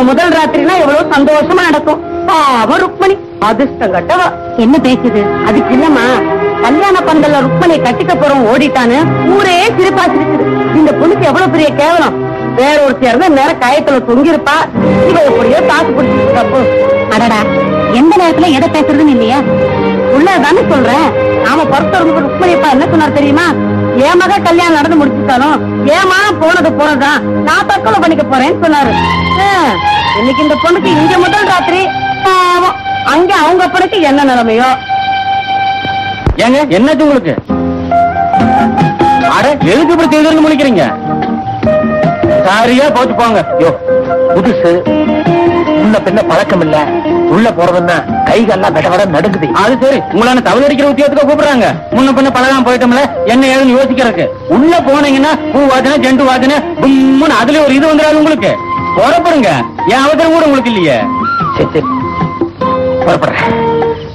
நம்ம முதல் ராத்திரினா எவ்வளவு சந்தோஷமா நடக்கும் பாவம் ருக்மணி அதிர்ஷ்டம் கட்டவா என்ன பேசுது அதுக்கு இல்லம்மா கல்யாண பந்தல்ல ருக்மணி கட்டிக்க போறோம் ஓடிட்டான்னு ஊரே சிரிப்பா சிரிக்குது இந்த பொண்ணுக்கு எவ்வளவு பெரிய கேவலம் வேற ஒருத்தி இருந்தா நேரம் காயத்துல தொங்கிருப்பா இவ எப்படியோ தாக்கு பிடிச்சிட்டு தப்பு அடடா எந்த நேரத்துல எதை பேசுறதுன்னு இல்லையா உள்ளதானே சொல்றேன் நாம பொறுத்தவங்க ருக்மணிப்பா என்ன சொன்னார் தெரியுமா என் மக கல்யாணம் நடந்து முடிச்சுட்டாலும் ஏமா போனது போனதுதான் நான் தற்கொலை பண்ணிக்க போறேன்னு சொன்னாரு ஆ, இன்னைக்கு இந்த பொண்ணுக்கு இங்க முதல் ராத்திரி பாவம் அங்க அவங்க அப்பனுக்கு என்ன நிலைமையோ ஏங்க என்னாச்சு உங்களுக்கு அட எதுக்கு இப்படி திருதிருந்து முழிக்கிறீங்க சரியா போச்சு போங்க யோ புதுசு முன்ன பின்ன பழக்கம் இல்ல உள்ள போறதுன்னா கைகள்லாம் விட விட நடுங்குது அது சரி உங்களான தவறு அடிக்கிற உத்தியோகத்துக்கு கூப்பிடுறாங்க முன்ன பின்ன பழகாம போயிட்டோம்ல என்ன ஏதுன்னு யோசிக்கிறதுக்கு உள்ள போனீங்கன்னா பூ வாசனை ஜெண்டு வாசனை கும்முன்னு அதுல ஒரு இது வந்துடாது உங்களுக்கு புறப்படுங்க என் அவசரம் கூட உங்களுக்கு இல்லையே சரி சரி புறப்படுறேன்